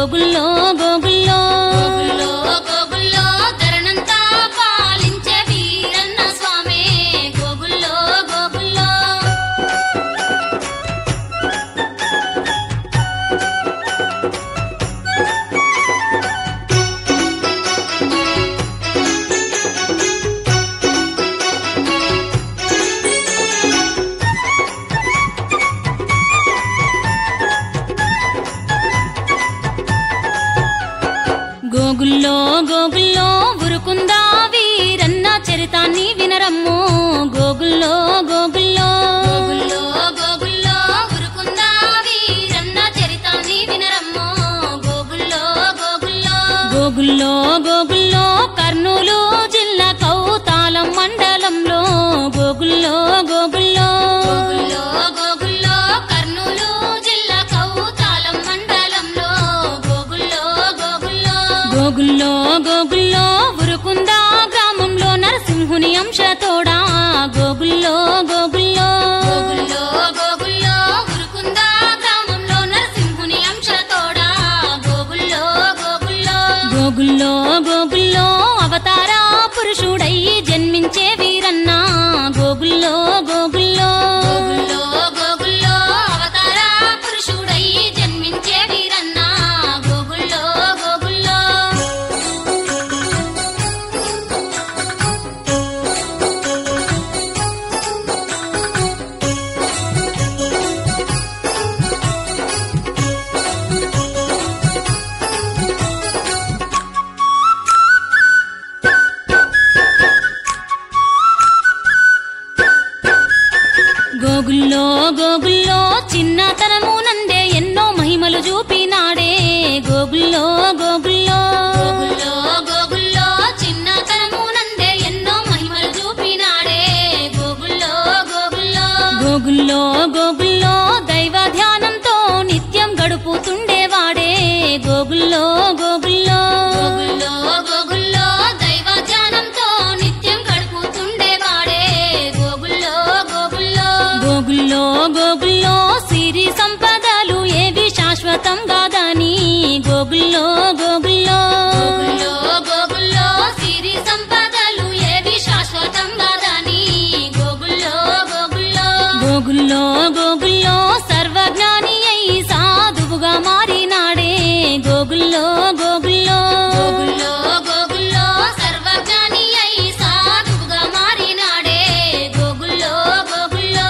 గోగుల్లో గోగుల్లో గోగుల్లో గోగుల్లో ధరణంతా పాలించే వీరన్న స్వామి గోగుల్లో గోగుల్లో గోగుల్లో గోగుల్లో ఉరుకుందా వీరన్న చరితాన్ని వినరమ్ము గోగుల్లో గోగుల్లో గోగుల్లో గోగుల్లో ఉరుకుందా వీరన్న చరితాన్ని వినరమ్మో గోగుల్లో గోగుల్లో గోగుల్లో గోగుల్లో కర్నూలు జిల్లా కౌతాలం మండలంలో గోగుల్లో గోగుల్లో గోగుల్లో గోగుల్లో కర్నూలు జిల్లా కౌతాలం మండలంలో గోగుల్లో గోగుల్లో గోగుల్లో గోగుల్లో ఉరుకుందా గ్రామంలో నరసింహుని అంశతోడా గోగుల్లో గోగుల్లో గోగుల్లో గోగుల్లో ఉరుకుందా గ్రామంలో నరసింహుని అంశతోడా గోగుల్లో గోగుల్లో గోగుల్లో గోగుల్లో అవతార పురుషుడయ్యి జన్మించే వీరన్న గోగుల్లో గోగుల్లో గోగుల్లో గోగుల్లో అవతార పురుషుడై జన్మించే వీరన్న గోగుల్లో గోగుల్లో గోగుల్లో గోగుల్లో చిన్నతనము నందే ఎన్నో మహిమలు చూపినాడే గోగుల్లో గోగుల్లో గోగుల్లో గోగుల్లో చిన్నతనము నందే ఎన్నో మహిమలు చూపినాడే గోగుల్లో గోగుల్లో గోగుల్లో గోగుల్లో దైవ ధ్యానంతో నిత్యం గడుపుతుండేవాడే గోగుల్లో గోగుల్లో గోగుల్లో గోగుల్లో దైవ ధ్యానంతో నిత్యం గడుపుతుండేవాడే గోగుల్లో గోగుల్లో గోగుల్లో గోగుల్లో సిరి సంపదలు ఏవి శాశ్వతం కాదని గోగుల్లో గోగుల్లో గోగుల్లో గోగుల్లో సిరి సంపదలు ఏవి శాశ్వతం కాదని గోగుల్లో గోగుల్లో గోగుల్లో గోగుల్లో సర్వజ్ఞాని అయి సాధువుగా మారినాడే గోగుల్లో గోగుల్లో గోగుల్లో గోగుల్లో సర్వజ్ఞాని అయి సాధువుగా మారినాడే గోగుల్లో గోగుల్లో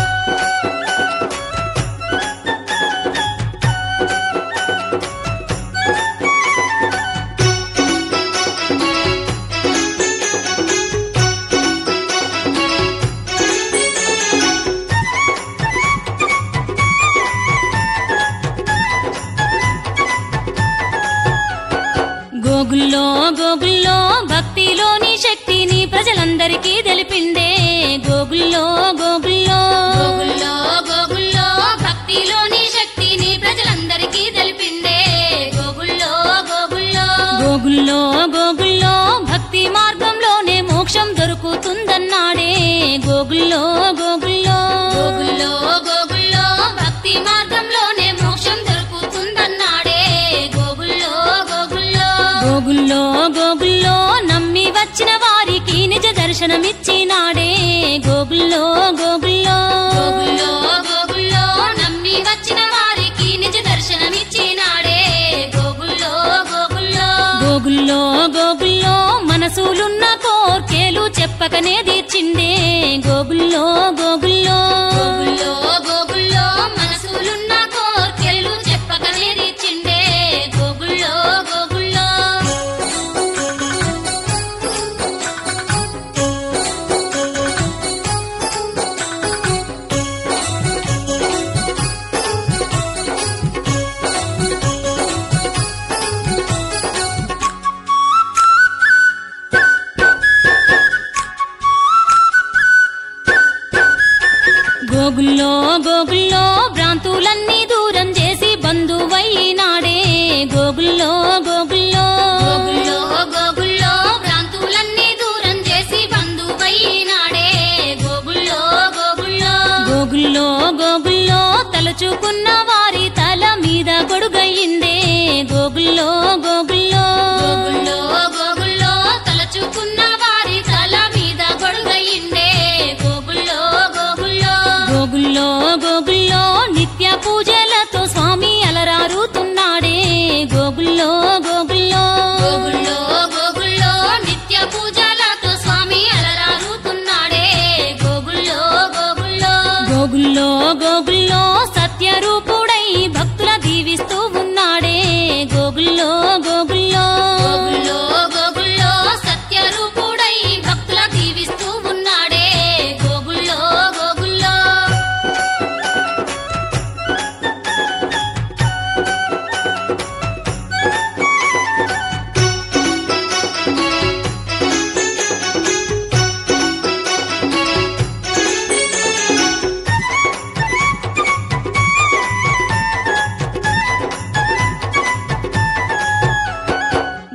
గోగుల్లో గోగుల్లో భక్తిలోని శక్తిని ప్రజలందరికీ తెలిపిండే గోగుల్లో గోగుల్లో గోగుల్లో గోగుల్లో భక్తిలోని శక్తిని ప్రజలందరికీ తెలిపిండే గోగుల్లో గోగుల్లో గోగుల్లో గోగుల్లో భక్తి మార్గంలోనే మోక్షం దొరుకుతుందన్నాడే గోగుల్లో గోగుల్లో గోగుల్లో గోగుల్లో భక్తి మార్గంలోనే మోక్షం దొరుకుతుందన్నాడే గోగుల్లో గోగుల్లో గోగుల్లో గోగుల్లో నమ్మి వచ్చిన వారికి నిజ దర్శనమిచ్చినాడే గోగుల్లో గోగుల్లో గోగుల్లో గోగుల్లో నమ్మి వచ్చిన వారికి నిజ దర్శనమిచ్చినాడే గోగుల్లో గోగుల్లో గోగుల్లో గోగుల్లో మనసులున్న కోర్కేలు చెప్పకనే తీర్చిండే గోగుల్లో గోగుల్లో గోగుల్లో గోగుల్లో మనసులున్న కోర్కెలు చెప్పకనే తీర్చిండే గోగుల్లో గోగుల్లో గోగుల్లో గోగుల్లో భ్రాంతులన్నీ దూరం చేసి బంధువైనాడే గోగుల్లో గోగుల్లో గోగుల్లో గోగుల్లో భ్రాంతులన్నీ దూరం చేసి బంధువైనాడే గోగుల్లో గోగుల్లో గోగుల్లో గోగుల్లో తలచుకున్న వారి తల మీద గొడుగయ్యిందే గోగుల్లో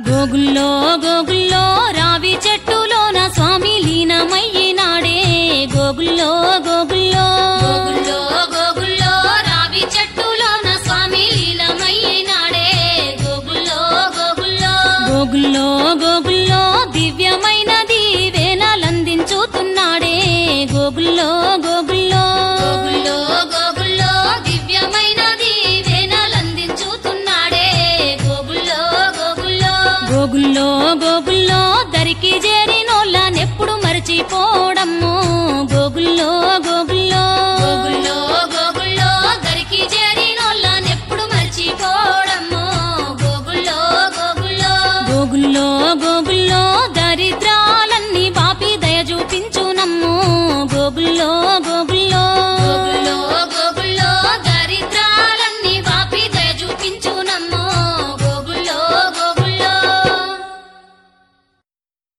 గోగుల్లో గోగుల్లో రావి చెట్టులోన స్వామి లీనమయ్యినాడే గోగుల్లో గోగుల్లో గోగుల్లో గోగుల్లో రావి చెట్టులోన స్వామి లీలమయ్యినాడే గోగుల్లో గోగుల్లో గోగుల్లో గోగుల్లో దివ్యమైనది వేనాలందించుతున్నాడే గోగుల్లో గోగుల్లో గోగుల్లో గోగుల్లో దివ్యమైనది వేనాలందించుతున్నాడే గోగుల్లో గోగుల్లో గోగుల్లో గోగుల్లో దరికి చేరినోళ్ళనెప్పుడు మరచిపోవడము గోగుల్లో గోగుల్లో గోగుల్లో గోగుల్లో దరికి చేరినోళ్ళనెప్పుడు మర్చిపోవడము గోగుల్లో గోగుల్లో గోగుల్లో గోగుల్లో దరిద్రాలన్నీ బాపి దయ చూపించునమ్ము గోగుల్లో గోగుల్లో